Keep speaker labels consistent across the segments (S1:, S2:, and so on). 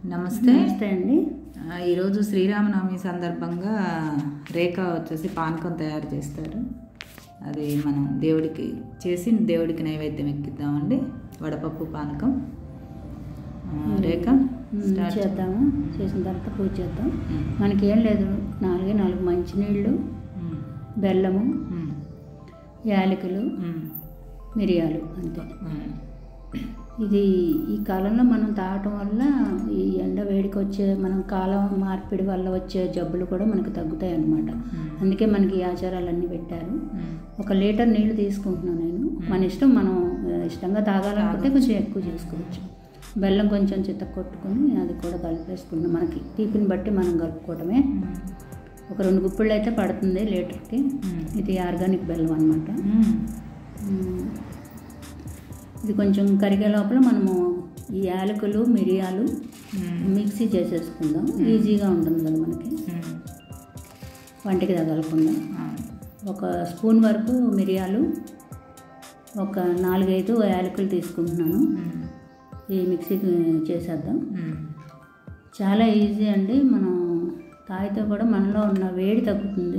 S1: నమస్తే
S2: నమస్తే అండి
S1: ఆ, ఈరోజు శ్రీరామనవమి సందర్భంగా రేఖ వచ్చేసి పానకం తయారు చేస్తారు అది మనం దేవుడికి చేసి దేవుడికి నైవేద్యం ఎక్కిద్దామండి వడపప్పు పానకం ఆ, రేఖ
S2: మ్మ్,
S1: స్టార్ట్
S2: చేద్దాము చేసిన తర్వాత పూజ చేద్దాం
S1: మ్మ్.
S2: మనకి ఏం లేదు నాలుగే నాలుగు మంచినీళ్ళు
S1: మ్మ్.
S2: బెల్లము
S1: మ్మ్.
S2: యాలకులు
S1: మ్మ్.
S2: మిరియాలు అంతే
S1: మ్మ్.
S2: ఇది ఈ కాలంలో మనం తాగటం వల్ల ఈ ఎండ వేడికి వచ్చే మనం కాలం మార్పిడి వల్ల వచ్చే జబ్బులు కూడా మనకు తగ్గుతాయి అన్నమాట
S1: మ్మ్.
S2: అందుకే మనకి ఈ ఆచారాలన్నీ పెట్టారు
S1: మ్మ్.
S2: ఒక లీటర్ నీళ్లు తీసుకుంటున్నాను నేను మన ఇష్టం మనం ఆ, ఇష్టంగా తాగాలనుకుంటే కొంచెం ఎక్కువ చేసుకోవచ్చు బెల్లం కొంచెం చిత్త కొట్టుకొని అది కూడా కలిపేసుకుంటాం మనకి తీపిని బట్టి మనం కలుపుకోవటమే
S1: మ్మ్.
S2: ఒక రెండు గుప్పిళ్ళు అయితే పడుతుంది లీటర్కి
S1: మ్మ్.
S2: ఇది ఆర్గానిక్ బెల్లం అనమాట
S1: మ్మ్.
S2: ఇది కొంచెం కరిగే లోపల మనము ఈ యాలకులు మిరియాలు
S1: మ్మ్.
S2: మిక్సీ చేసేసుకుందాం ఈజీగా ఉంటుంది కదా మనకి
S1: మ్మ్.
S2: వంటికి తగలకుండా
S1: ఆ.
S2: ఒక స్పూన్ వరకు మిరియాలు ఒక నాలుగైదు యాలకులు తీసుకుంటున్నాను
S1: మ్మ్.
S2: ఈ మిక్సీ చేసేద్దాం
S1: మ్మ్.
S2: చాలా ఈజీ అండి మనం తాగితే కూడా మనలో ఉన్న వేడి తగ్గుతుంది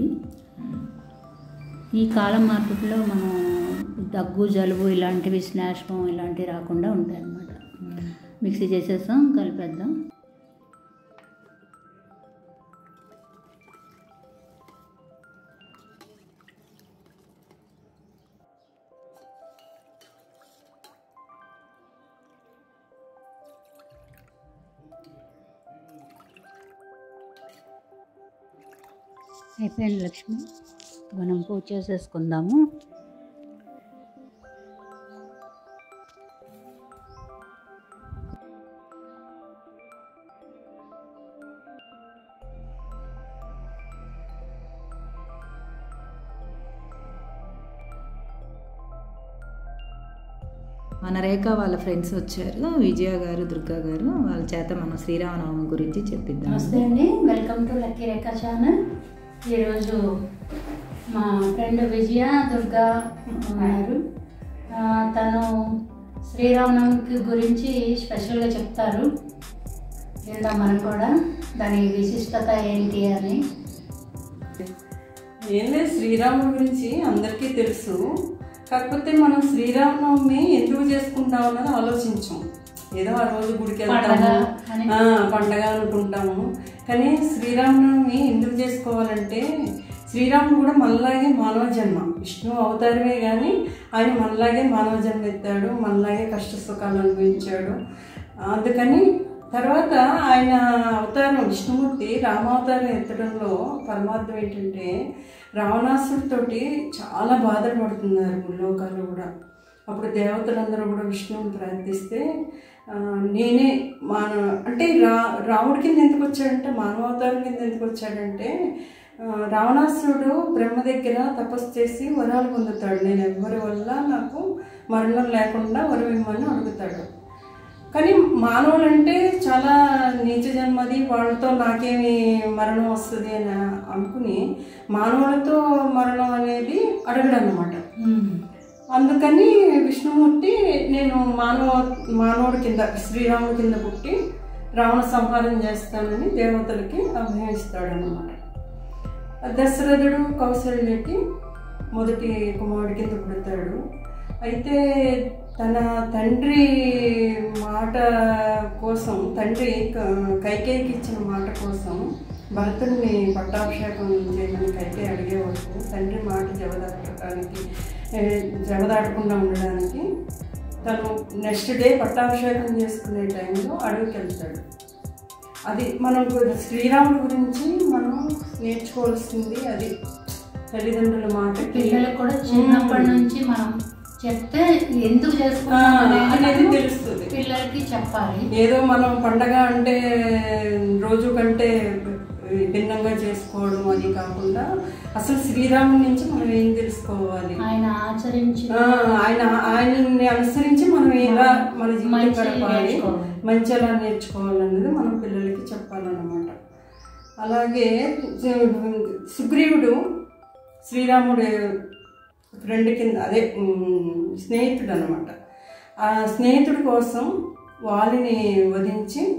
S2: ఈ కాలం మార్కెట్లో మనం దగ్గు జలుబు ఇలాంటివి స్నాష్మం ఇలాంటివి రాకుండా ఉంటాయి అన్నమాట
S1: మ్మ్.
S2: మిక్సీ చేసేస్తాం కలిపేద్దాం అయిపోయింది లక్ష్మి మనం పూజ చేసేసుకుందాము
S1: మన రేఖ వాళ్ళ ఫ్రెండ్స్ వచ్చారు విజయ గారు దుర్గా గారు వాళ్ళ చేత మనం శ్రీరామనవమి గురించి చెప్పిద్దాం
S2: నమస్తే అండి welcome to lucky Rekha channel ఈరోజు మా ఫ్రెండ్ విజయ దుర్గా ఉన్నారు ఆ, తను శ్రీరామనవమికి గురించి స్పెషల్గా చెప్తారు విందాం మనం కూడా దాని విశిష్టత ఏంటి అని
S3: ఏం లేదు శ్రీరాముడి గురించి అందరికీ తెలుసు కాకపోతే మనం శ్రీరామనవమి ఎందుకు చేసుకుంటాం అన్నది ఆలోచించాం ఏదో ఆ రోజు గుడికి వెళ్తాము
S2: పండగ అని.
S3: ఆ, పండగ అనుకుంటాము కానీ శ్రీరామనవమి ఎందుకు చేసుకోవాలంటే శ్రీరాముడు కూడా మనలాగే మానవ జన్మ విష్ణు అవతారమే కానీ ఆయన మనలాగే మానవ జన్మ ఎత్తాడు మనలాగే కష్ట సుఖాలు అనుభవించాడు అందుకని తర్వాత ఆయన అవతారం విష్ణుమూర్తి రామావతారం ఎత్తడంలో పరమార్థం ఏంటంటే రావణాసుడితోటి చాలా బాధలు పడుతున్నారు ముల్లోకాలు కూడా అప్పుడు దేవతలందరూ కూడా విష్ణువుని ప్రార్థిస్తే ఆ, నేనే మాన అంటే రా రాముడి కింద ఎందుకు వచ్చాడంటే మానవావతారం కింద ఎందుకు వచ్చాడంటే ఆ, రావణాసురుడు బ్రహ్మ దగ్గర తపస్సు చేసి వరాలు పొందుతాడు నేను ఎవరి వల్ల నాకు మరణం లేకుండా వరం ఇమ్మని అడుగుతాడు కానీ మానవులంటే చాలా నీచ జన్మది వాళ్ళతో నాకేమి మరణం వస్తుంది అని అనుకుని మానవులతో మరణం అనేది అడగడం అనమాట అందుకని విష్ణుమూర్తి నేను మానవ మానవుడి కింద శ్రీరాముడి కింద పుట్టి రావణ సంహారం చేస్తానని దేవతలకి అభయమిస్తాడనమాట దశరథుడు కౌశల్యకి మొదటి కుమారుడి కింద పుడతాడు అయితే తన తండ్రి మాట కోసం తండ్రి క- కైకేయికి ఇచ్చిన మాట కోసం భరతుడిని పట్టాభిషేకం చేయమని కైకేయి అడిగే వరకు తండ్రి మాట జవదాటడానికి ఏ, జవదాటకుండా ఉండడానికి తను నెక్స్ట్ డే పట్టాభిషేకం చేసుకునే టైంలో అడవికి వెళ్తాడు అది మనం గు- శ్రీరాముడి గురించి మనం నేర్చుకోవాల్సింది అది తల్లిదండ్రుల మాట
S2: పిల్లలకు కూడా చిన్నప్పటి నుంచి మనం చెప్తే ఎందుకు
S3: ఆ,
S2: చేసుకుంటాం
S3: అనేది
S2: అనేది
S3: తెలుస్తుంది
S2: పిల్లలకి చెప్పాలి
S3: ఏదో మనం పండగ అంటే రోజు కంటే భిన్నంగా చేసుకోవడం అది కాకుండా అసలు శ్రీరాముడి నుంచి మనం ఏం తెలుసుకోవాలి
S2: ఆయన ఆచరించి
S3: ఆ, ఆయన ఆయనని అనుసరించి మనం ఎలా మన జీవితం
S2: మంచి
S3: గడపాలి
S2: నేర్చుకోవాలి.
S3: మంచి ఎలా నేర్చుకోవాలనేది మనం పిల్లలకి చెప్పాలన్నమాట అలాగే సుగ్రీవుడు శ్రీరాముడు ఫ్రెండ్ కింద అదే ఉమ్, స్నేహితుడు అనమాట ఆ స్నేహితుడి కోసం వాలిని వధించి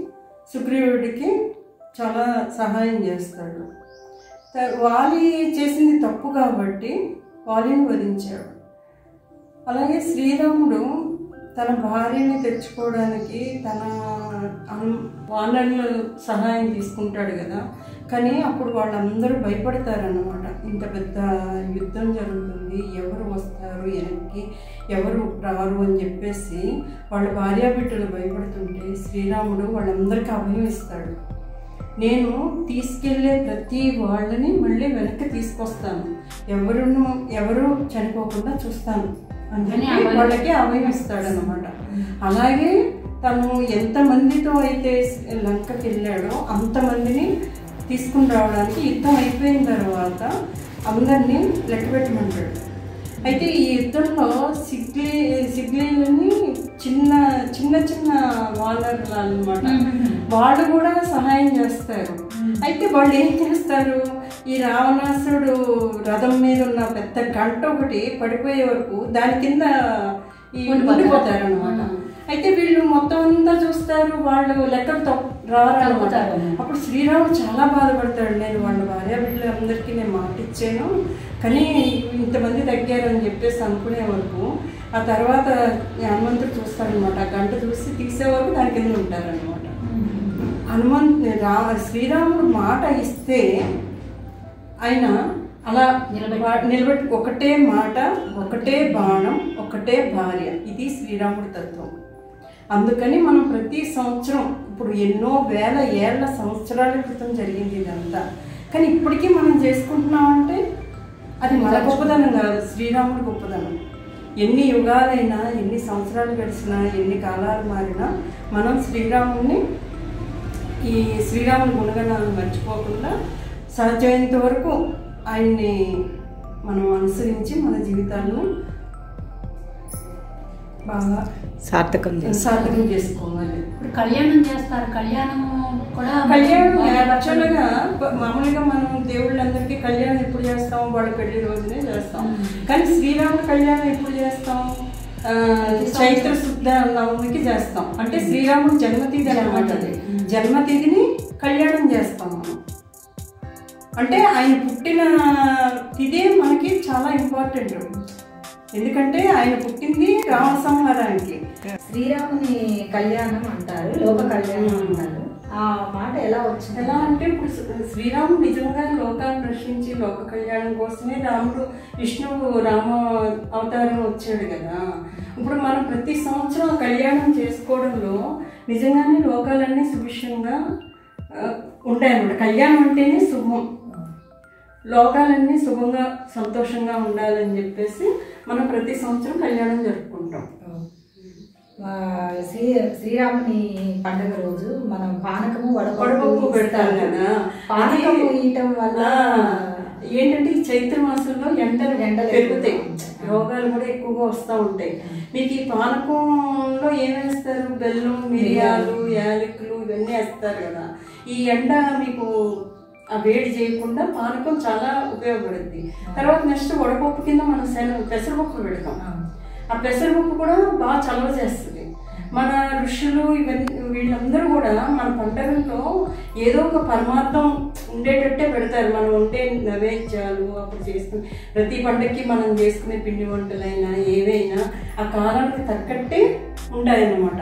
S3: సుగ్రీవుడికి చాలా సహాయం చేస్తాడు త- వాలి చేసింది తప్పు కాబట్టి వాలిని వధించాడు అలాగే శ్రీరాముడు తన భార్యని తెచ్చుకోవడానికి తన అన్- వానరుల సహాయం తీసుకుంటాడు కదా కానీ అప్పుడు వాళ్ళందరూ భయపడతారన్నమాట ఇంత పెద్ద యుద్ధం జరుగుతుంది ఎవరు వస్తారు వెనక్కి ఎవరు రారు అని చెప్పేసి వాళ్ళ భార్యాబిడ్డలు భయపడుతుంటే శ్రీరాముడు వాళ్ళందరికీ అభయం ఇస్తాడు నేను తీసుకెళ్లే ప్రతి వాళ్ళని మళ్ళీ వెనక్కి తీసుకొస్తాను ఎవరును ఎవరు చనిపోకుండా చూస్తాను అని
S2: అని
S3: చెప్పి
S2: అభయం-
S3: వాళ్ళకి అభయం ఇస్తాడనమాట అలాగే తను ఎంతమందితో అయితే లంకకి వెళ్ళాడో అంతమందిని తీసుకుని రావడానికి యుద్ధం అయిపోయిన తర్వాత అందరినీ లెక్క పెట్టమంటాడు అయితే ఈ యుద్ధంలో సిగ్లీ సిగ్లీలని చిన్న చిన్న చిన్న వానర్లు అనమాట వాళ్ళు కూడా సహాయం చేస్తారు అయితే వాళ్ళు ఏం చేస్తారు ఈ రావణాసుడు రథం మీద ఉన్న పెద్ద గంట ఒకటి పడిపోయే వరకు దాని కింద ఈ ఉండిపోతారు అనమాట అయితే వీళ్ళు మొత్తం అంతా చూస్తారు వాళ్ళు లెక్కలు తప్పు రారనమాట
S2: తప్పుతారు.
S3: అప్పుడు శ్రీరాముడు చాలా బాధపడతాడు నేను వాళ్ళ భార్య బిడ్డలందరికీ నేను మాట ఇచ్చాను కానీ ఇంతమంది తగ్గారు అని చెప్పేసి అనుకునే వరకు ఆ తర్వాత హనుమంతుడు చూస్తాడనమాట ఆ గంట చూసి తీసే వరకు దాని కింద ఉంటారనమాట హనుమంత్ రా శ్రీరాముడు మాట ఇస్తే ఆయన అలా
S2: నిలబెట్టి-
S3: నిలబెట్టి ఒకటే మాట ఒకటే బాణం ఒకటే భార్య ఇది శ్రీరాముడి తత్వం అందుకని మనం ప్రతి సంవత్సరం ఇప్పుడు ఎన్నో వేల ఏళ్ల సంవత్సరాల క్రితం జరిగింది ఇదంతా కానీ ఇప్పటికీ మనం చేసుకుంటున్నామంటే అది మన గొప్పదనం కాదు శ్రీరాముడి గొప్పదనం ఎన్ని యుగాలైనా ఎన్ని సంవత్సరాలు గడిచినా ఎన్ని కాలాలు మారినా మనం శ్రీరాముడిని ఈ శ్రీరాముని గుణగణాలను మర్చిపోకుండా సాధ్యమైనంత వరకు ఆయన్ని మనం అనుసరించి మన జీవితాలను బాగా
S1: సార్థకం చేసి
S3: సార్థకం చేసుకోవాలి
S2: ఇప్పుడు కళ్యాణం చేస్తారు కళ్యాణం కూడా
S3: కళ్యాణం
S2: భార్య భర్తలు-
S3: యాక్చువల్గా మామూలుగా మనం దేవుళ్ళందరికీ కళ్యాణం ఎప్పుడు చేస్తాం వాళ్ళ పెళ్లి రోజునే చేస్తాం కానీ శ్రీరాముడి కళ్యాణం ఎప్పుడు చేస్తాం ఆ, చైత్ర శుద్ధ నవమికి చేస్తాం అంటే శ్రీరాముడి జన్మతిథి అనమాట అది జన్మతిథిని కళ్యాణం చేస్తాం మనం అంటే ఆయన పుట్టిన తిథి మనకి చాలా ఇంపార్టెంట్ ఎందుకంటే ఆయన పుట్టింది రామ సంహారానికి
S1: శ్రీరాముని కళ్యాణం అంటారు లోక కళ్యాణం అంటారు ఆ మాట ఎలా వచ్చింది
S3: ఎలా అంటే ఇప్పుడు శ్రీ- శ్రీరాముడు నిజంగా లోకాన్ని రక్షించి లోక కళ్యాణం కోసమే రాముడు విష్ణువు రామ అవతారం వచ్చాడు కదా ఇప్పుడు మనం ప్రతి సంవత్సరం ఆ కళ్యాణం చేసుకోవడంలో నిజంగానే లోకాలన్నీ సుభిక్షంగా ఆ, ఉంటాయన్నమాట కళ్యాణం అంటేనే శుభం లోకాలన్నీ శుభంగా సంతోషంగా ఉండాలని చెప్పేసి మనం ప్రతి సంవత్సరం కళ్యాణం జరుపుకుంటాం
S1: ఆ, శ్రీ శ్రీరాముని పండుగ రోజు మనం పానకము
S3: వడపప్పు
S1: వడపప్పు
S3: పెడతాం
S1: ఇస్తారు.
S3: కదా
S1: పానకము
S3: అది-
S1: ఇయటం వల్ల
S3: ఆ, ఏంటంటే ఈ చైత్ర మాసంలో ఎండలు
S1: ఎండలు
S3: పెరుగుతాయి
S1: ఎక్కువ.
S3: రోగాలు కూడా ఎక్కువగా వస్తూ ఉంటాయి మీకు ఈ పానకంలో ఏం వేస్తారు బెల్లం మిరియాలు యాలకులు ఇవన్నీ వేస్తారు కదా ఈ ఎండ మీకు ఆ వేడి చేయకుండా పానకం చాలా ఉపయోగపడుద్ది తర్వాత నెక్స్ట్ వడపప్పు కింద మనం శన పెసరపప్పు పెడతాం ఆ పెసరపప్పు కూడా బాగా చలవ చేస్తుంది మన ఋషులు ఇవన్నీ వీళ్ళందరూ కూడా మన పంటలలో ఏదో ఒక పరమార్థం ఉండేటట్టే పెడతారు మనం ఉండే నైవేద్యాలు అప్పుడు చేసుకునే ప్రతి పంటకి మనం చేసుకునే పిండి వంటలైనా ఏవైనా ఆ కాలానికి తగ్గట్టే ఉంటాయన్నమాట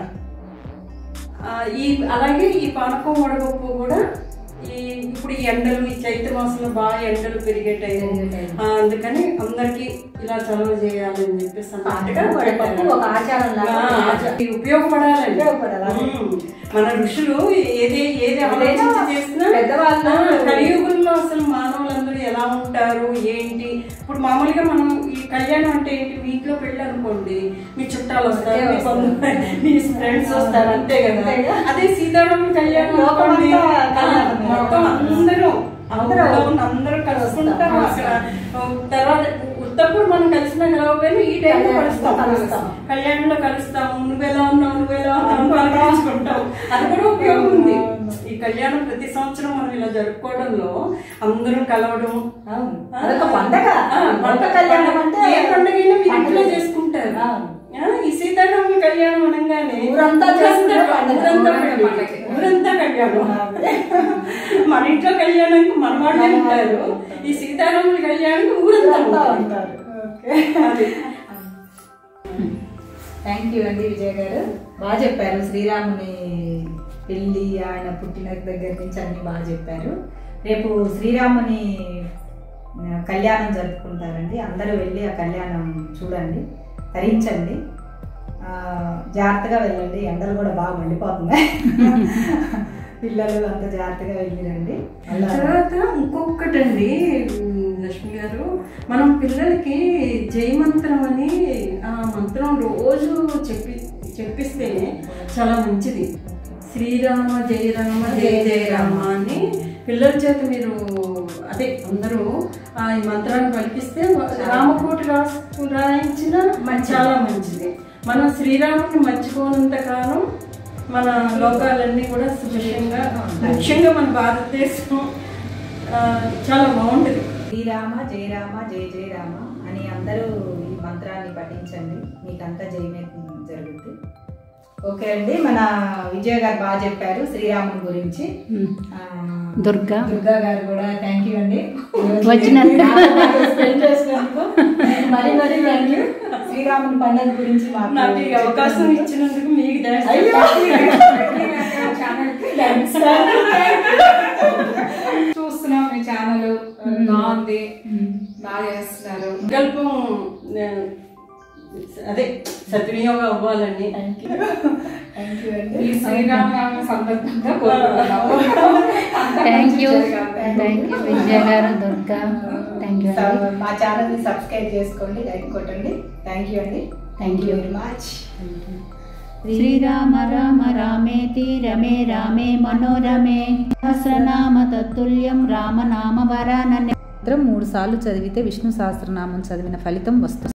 S3: ఆ, ఈ అలాగే ఈ పానకం వడపప్పు కూడా ఈ ఇప్పుడు ఈ ఎండలు ఈ చైత్ర మాసంలో బాగా ఎండలు పెరిగే టైం
S1: పెరిగే టైం.
S3: ఆ, అందుకని అందరికి ఇలా చలవ చేయాలని చెప్పేసి అన్నట్టుగా
S1: పానకం, వడపప్పు
S3: పెట్టారు.
S1: ఒక ఆచారం లాగా
S3: ఆ, ఆచా- ఇది ఉపయోగపడాలండి
S1: ఉపయోగపడాలి.
S3: ఉమ్. మన ఋషులు ఏది ఏది
S1: ఏదైనా
S3: ఆలోచించి చేసినా
S1: పెద్దవాళ్ళు-
S3: ఆ, కలియుగంలో అసలు మానవులందరూ ఎలా ఉంటారు ఏంటి ఇప్పుడు మామూలుగా మనం ఈ కళ్యాణం అంటే ఏంటి మీ ఇంట్లో పెళ్ళి అనుకోండి మీ చుట్టాలు వస్తారు మీ బంధువులు, మీ ఫ్రెండ్స్ వస్తారు అంతే కదా
S1: అంతేగా.
S3: అదే సీతారాముల కళ్యాణం
S1: లోకమంతా
S3: అనుకోండి,
S1: కళ్యాణమే.
S3: మొత్తం అందరూ
S1: అందరూ
S3: అందరూ అందరూ కలుసుకుంటాం
S1: వస్తాం.
S3: అక్కడ తర్వాత ఉత్తప్పుడు మనం కలిసినా కలవకపోయినా ఈ టైంలో కలుస్తాం
S1: కలుస్తాం.
S3: కళ్యాణంలో కలుస్తాము నువ్వెలా ఉన్నావు నువ్వెలా ఉన్నావు పలకరించుకుంటాం అది కూడా ఉపయోగం ఉంది ఈ కళ్యాణం ప్రతి సంవత్సరం మనం ఇలా జరుపుకోవడంలో అందరం కలవడం
S1: అవును.
S3: ఆ,
S1: అదొక పండగ
S3: ఆ,
S1: పండగ కళ్యాణం అంటే
S3: ఏ పండగైనా మీరు ఇంట్లో
S1: పండగ.
S3: చేసుకుంటారు
S1: అవును.
S3: ఆ, ఈ సీతారాముల కళ్యాణం అనగానే
S2: ఊరంతా చేసుకునే పండగ.
S3: ఊరంతా
S2: ఊరంతా
S3: పండగ. ఊరంతా కళ్యాణం మన ఇంట్లో కళ్యాణానికి మన వాళ్ళే ఉంటారు ఈ సీతారాముల కళ్యాణానికి ఊరంతా ఉంటారు అది.
S1: థ్యాంక్ యూ అండి విజయ్ గారు బాగా చెప్పారు శ్రీరాముని పెళ్ళి ఆయన పుట్టిన దగ్గర నుంచి అన్ని బాగా చెప్పారు రేపు శ్రీరాముని ఆ, కళ్యాణం జరుపుకుంటారండి అందరూ వెళ్ళి ఆ కళ్యాణం చూడండి తరించండి ఆ, జాగ్రత్తగా వెళ్ళండి ఎండలు కూడా బాగా మండిపోతున్నాయి పిల్లలు అంత జాగ్రత్తగా వెళ్ళిరండి అలా
S3: తర్వాత ఇంకొకటండి ఉమ్, లక్ష్మి గారు మనం పిల్లలకి జై మంత్రం అని ఆ మంత్రం రోజు చెప్పి చెప్పిస్తే చాలా మంచిది శ్రీరామ జయ రామ జయ జయ రామ అని పిల్లల చేత మీరు అదే అందరూ ఆ ఈ మంత్రాన్ని పలికిస్తే రామకోటి రాసు రాయించిన చాలా మంచిది మనం శ్రీరాముని మర్చిపోనంత కాలం మన లోకాలన్నీ కూడా సుభిక్షంగా ముఖ్యంగా మన భారతదేశం ఆ, చాలా బాగుంటుంది
S1: శ్రీరామ జయ రామ జయ జయ రామ అని అందరూ ఈ మంత్రాన్ని పఠించండి మీకంతా జయమే జరుగుతుంది ఓకే అండి మన విజయ గారు బాగా చెప్పారు శ్రీరాముని గురించి ఆ,
S2: దుర్గా.
S1: దుర్గా గారు కూడా థ్యాంక్ యూ అండి
S2: వచ్చినందుకు.
S1: స్పెండ్ చేసినందుకు మీకు మరీ మరీ థ్యాంక్ యూ శ్రీరాముని పండుగ గురించి మాకు
S3: నాకు ఈ అవకాశం ఇచ్చినందుకు మీకు థాంక్స్.
S1: అయ్యో, ఛానల్కి థాంక్స్.
S4: చూస్తున్నాం మీ ఛానల్ బాగుంది బాగా చేస్తున్నారు
S3: సంకల్పం ఆ, అదే సద్వినియోగం అవ్వాలని
S1: థ్యాంక్ యూ థ్యాంక్ యూ అండి
S4: ఈ శ్రీరామనవమి సందర్భంగా కోరుకుంటున్నాము
S2: thank you
S4: Thank
S2: thank you Vijaya గారు దుర్గా థ్యాంక్ యూ అండి
S1: స- మా ఛానల్ని సబ్స్క్రైబ్ చేసుకోండి లైక్ కొట్టండి థ్యాంక్ యూ అండి
S2: Thank you.
S1: వెరీ మచ్
S2: శ్రీరామ రామ రామేతి రమే రామే మనోరమే సహస్రనామ తత్తుల్యం రామనామ వరాననే
S1: మూడు సార్లు చదివితే విష్ణు సహస్రనామం చదివిన ఫలితం వస్తుంది